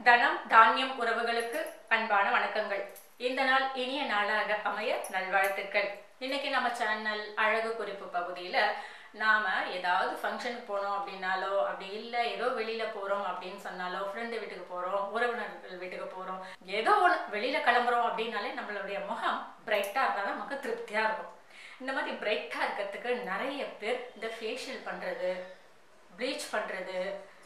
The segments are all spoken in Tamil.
தனம் தானியம் உறவுகளுக்கு அன்பான வணக்கங்கள் இந்த நாள் இனிய நாளாக அமைய நல்வாழ்த்துக்கள் இன்னைக்கு நம்ம சேனல் அழகு குறிப்பு பகுதியில் நாம ஏதாவது ஃபங்க்ஷனுக்கு போனோம் அப்படின்னாலோ அப்படி இல்லை ஏதோ வெளியில போறோம் அப்படின்னு சொன்னாலோ ஃப்ரெண்டு வீட்டுக்கு போறோம் உறவினர்கள் வீட்டுக்கு போறோம் ஏதோ ஒன்று வெளியில கிளம்புறோம் அப்படின்னாலே நம்மளுடைய முகம் பிரைட்டா இருந்தால் நமக்கு திருப்தியா இருக்கும் இந்த மாதிரி பிரைட்டா இருக்கிறதுக்கு நிறைய பேர் இந்த ஃபேஷியல் பண்றது ப்ளீச் பண்றது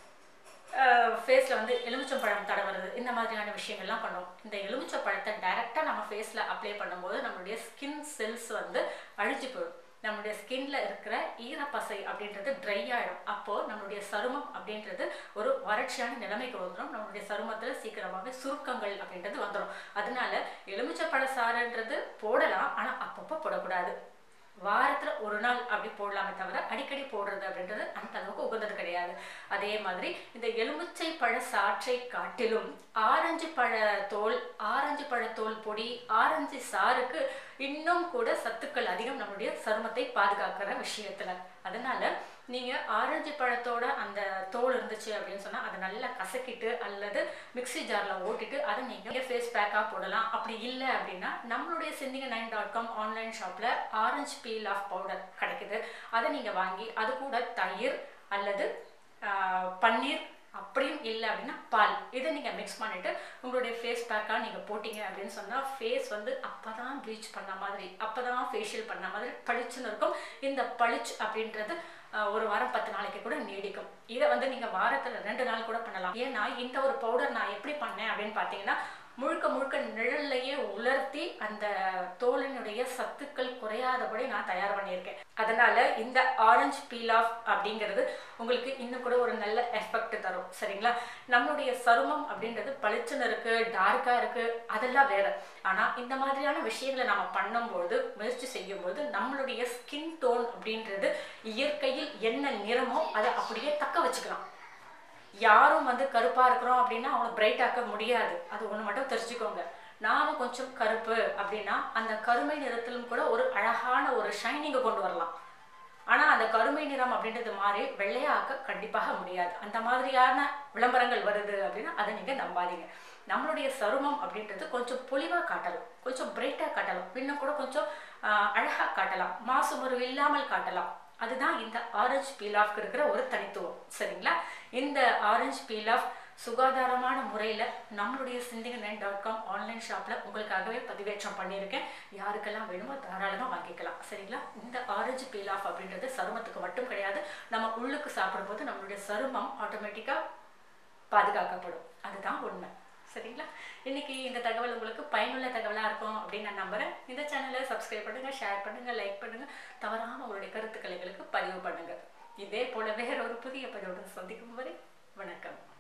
ஃபேஸில் வந்து எலுமிச்சம்பழம் தடவுறது இந்த மாதிரியான விஷயங்கள்லாம் பண்ணுவோம் இந்த எலுமிச்சம்பழத்தை டைரெக்டாக நம்ம ஃபேஸில் அப்ளை பண்ணும்போது நம்மளுடைய ஸ்கின் செல்ஸ் வந்து அழிஞ்சு போயிடும் நம்மளுடைய ஸ்கின்ல இருக்கிற ஈரப்பசை அப்படின்றது ட்ரை ஆகிடும் அப்போது நம்மளுடைய சருமம் அப்படின்றது ஒரு வறட்சியான நிலைமைக்கு வந்துடும் நம்மளுடைய சருமத்தில் சீக்கிரமாகவே சுருக்கங்கள் அப்படின்றது வந்துடும் அதனால எலுமிச்சப்பழ சாறுன்றது போடலாம் ஆனால் அப்பப்போ போடக்கூடாது வாரத்தில் ஒரு நாள் அப்படி போடலாமே தவிர அடிக்கடி போடுறது அப்படின்றது அந்த அளவுக்கு உகந்தது கிடையாது அதே மாதிரி இந்த எலுமிச்சை பழ சாற்றை காட்டிலும் ஆரஞ்சு பழ தோல் ஆரஞ்சு பழ தோல் பொடி ஆரஞ்சு சாருக்கு இன்னும் கூட சத்துக்கள் அதிகம் நம்மளுடைய சருமத்தை பாதுகாக்கிற விஷயத்துல அதனால நீங்க ஆரஞ்சு பழத்தோட அந்த தோல் இருந்துச்சு அப்படின்னு சொன்னா அதை நல்லா கசக்கிட்டு அல்லது மிக்சி ஜார்ல ஓட்டிட்டு அதை நீங்க ஃபேஸ் பேக்கா போடலாம் அப்படி இல்லை அப்படின்னா நம்மளுடைய சிந்திங்க நைன் டாட் காம் ஆன்லைன் ஷாப்ல ஆரஞ்சு பீல் ஆஃப் பவுடர் கிடைக்குது அதை நீங்க வாங்கி அது கூட தயிர் அல்லது பன்னீர் அப்படியும் இல்லை அப்படின்னா பால் இதை நீங்கள் மிக்ஸ் பண்ணிவிட்டு உங்களுடைய ஃபேஸ் பேக்காக நீங்கள் போட்டிங்க அப்படின்னு சொன்னால் ஃபேஸ் வந்து அப்போ தான் ப்ளீச் பண்ண மாதிரி அப்போ தான் ஃபேஷியல் பண்ண மாதிரி பளிச்சுன்னு இருக்கும் இந்த பளிச் அப்படின்றது ஒரு வாரம் பத்து நாளைக்கு கூட நீடிக்கும் இதை வந்து நீங்கள் வாரத்தில் ரெண்டு நாள் கூட பண்ணலாம் ஏன்னா இந்த ஒரு பவுடர் நான் எப்படி பண்ணேன் அப்படின்னு பார்த்தீங்கன்னா முழுக்க முழுக்க நிழல்லையே உலர்த்தி அந்த தோலினுடைய சத்துக்கள் குறையாதபடி நான் தயார் பண்ணியிருக்கேன் அதனால இந்த ஆரஞ்சு பீல் ஆஃப் அப்படிங்கிறது உங்களுக்கு இன்னும் கூட ஒரு நல்ல எஃபெக்ட் தரும் சரிங்களா நம்மளுடைய சருமம் அப்படின்றது பளிச்சுன்னு இருக்கு டார்க்கா இருக்கு அதெல்லாம் வேற ஆனா இந்த மாதிரியான விஷயங்களை நம்ம பண்ணும்போது முயற்சி செய்யும்போது நம்மளுடைய ஸ்கின் டோன் அப்படின்றது இயற்கையில் என்ன நிறமோ அதை அப்படியே தக்க வச்சுக்கலாம் யாரும் வந்து கருப்பாக இருக்கிறோம் அப்படின்னா அவங்களை பிரைட் ஆக்க முடியாது அது ஒன்று மட்டும் தெரிஞ்சுக்கோங்க நானும் கொஞ்சம் கருப்பு அப்படின்னா அந்த கருமை நிறத்திலும் கூட ஒரு அழகான ஒரு ஷைனிங்கை கொண்டு வரலாம் ஆனால் அந்த கருமை நிறம் அப்படின்றது மாதிரி வெள்ளையாக்க கண்டிப்பாக முடியாது அந்த மாதிரியான விளம்பரங்கள் வருது அப்படின்னா அதை நீங்கள் நம்பாதீங்க நம்மளுடைய சருமம் அப்படின்றது கொஞ்சம் பொலிவாக காட்டலாம் கொஞ்சம் பிரைட்டாக காட்டலாம் இன்னும் கூட கொஞ்சம் அழகாக காட்டலாம் மாசு மருவு இல்லாமல் காட்டலாம் அதுதான் இந்த ஆரஞ்சு பீல் ஆஃப்க்கு இருக்கிற ஒரு தனித்துவம் சரிங்களா இந்த ஆரஞ்சு பீல் ஆஃப் சுகாதாரமான முறையில் நம்மளுடைய சிந்திங்க நைன் டாட் காம் ஆன்லைன் ஷாப்பில் உங்களுக்காகவே பதிவேற்றம் பண்ணியிருக்கேன் யாருக்கெல்லாம் வேணுமோ தாராளமாக வாங்கிக்கலாம் சரிங்களா இந்த ஆரஞ்சு பீல் ஆஃப் அப்படின்றது சருமத்துக்கு மட்டும் கிடையாது நம்ம உள்ளுக்கு சாப்பிடும்போது நம்மளுடைய சருமம் ஆட்டோமேட்டிக்காக பாதுகாக்கப்படும் அதுதான் உண்மை சரிங்களா இன்னைக்கு இந்த தகவல் உங்களுக்கு பயனுள்ள தகவலாக இருக்கும் அப்படின்னு நான் நம்புறேன் இந்த சேனலை சப்ஸ்கிரைப் பண்ணுங்க ஷேர் பண்ணுங்க லைக் பண்ணுங்க தவறாம உங்களுடைய கருத்துக்களை எங்களுக்கு பதிவு பண்ணுங்க இதே போல வேற ஒரு புதிய பதிவுடன் சந்திக்கும் வரை வணக்கம்